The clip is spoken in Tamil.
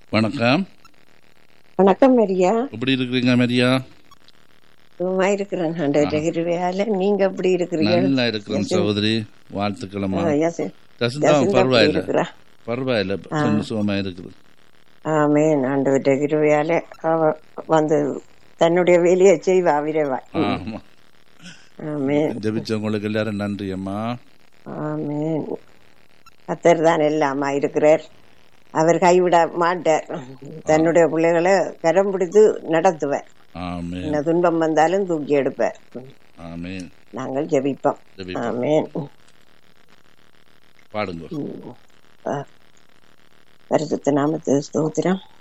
வணக்கம் வணக்கம் மரியா எப்படி இருக்கிறீங்க மரியா சும்மா இருக்கிறேன் ஆண்டவருடைய கிருபையால நீங்க எப்படி இருக்கிறீங்க நல்லா இருக்கிறோம் சகோதரி வாழ்த்துக்கிழமா ஆ, யசி- ஜசந்தா யசிந்தா எப்படி பரவாயில்ல இருக்கிறா? பரவாயில்ல கொஞ்சம் சுகமா இருக்குது ஆமென் ஆண்டவருடைய கிருபையால அவ வந்து தன்னுடைய வேலையை செய்வா விரைவா ஆமா ஆமென் ஜெபிச்சவங்களுக்கு எல்லாரும் நன்றி அம்மா ஆமென் கத்தர் தான் எல்லாமா இருக்கிறார் அவர் கைவிட மாட்டார் தன்னுடைய பிள்ளைகளை கரம் பிடித்து நடத்துவார் ஆமே என்ன துன்பம் வந்தாலும் தூக்கி எடுப்பார் ஆமேன் நாங்கள் ஜெபிப்போம் ஜெபிப்போம் ஆமென் பாடுங்க பரிசுத்த நாமத்து ஸ்தோத்திரம்